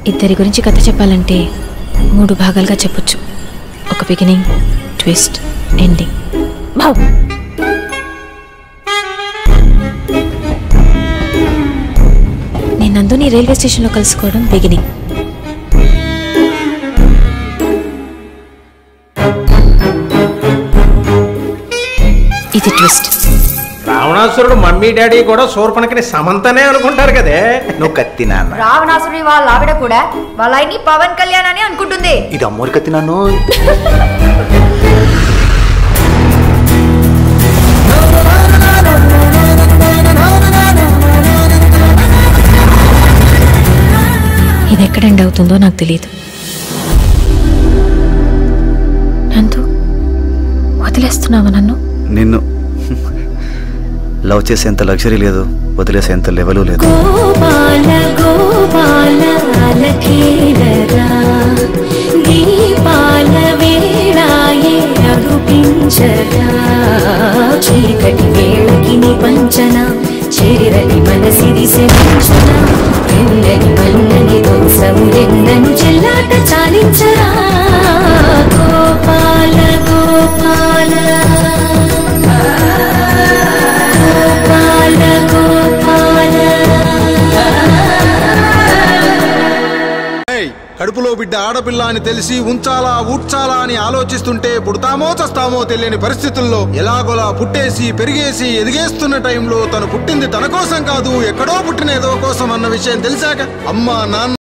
ఇద్దరి గురించి కథ చెప్పాలంటే మూడు భాగాలుగా చెప్పొచ్చు ఒక బిగినింగ్ ట్విస్ట్ ఎండింగ్ బావ్ నేను నందుని రైల్వే స్టేషన్లో కలుసుకోవడం బిగినింగ్ ఇది ట్విస్ట్ రావణాసురుడు మమ్మీ డాడీ కూడా శూర్పణకిని సమంతనే అనుకుంటారు కదే నువ్వు కత్తి నాన్న రావణాసురుడి వాళ్ళ ఆవిడ కూడా వాళ్ళ ఆయన్ని పవన్ కళ్యాణ్ అని అనుకుంటుంది ఇది అమ్మోరు కత్తి నాను ఇది ఎక్కడ ఎండ్ అవుతుందో నాకు తెలియదు నందు వదిలేస్తున్నావా నన్ను నిన్ను లవ్ చేసేంత లగ్జరీ లేదు వదిలేసేంత లెవెలు లేదు గోపాల గోపాల అలకేలరా దీపాల వేళాయే అగుపించరా చీకటి వేళకి నిపంచన చేరని మనసిరి శమించన ఎండని మన్నని దోసము ఎండను చెల్లాట చాలించరా గోపాల గోపాల గోపాల గోపాల ఏయ్, కడుపులో బిడ్డ ఆడపిల్ల అని తెలిసి ఉంచాలా ఊడ్చాలా అని ఆలోచిస్తుంటే పుడతామో చస్తామో తెలియని పరిస్థితుల్లో ఎలాగోలా పుట్టేసి పెరిగేసి ఎదిగేస్తున్న టైంలో తను పుట్టింది తన కోసం కాదు ఎక్కడో పుట్టిన ఏదో కోసం అన్న విషయం తెలిసాక అమ్మ నాన్న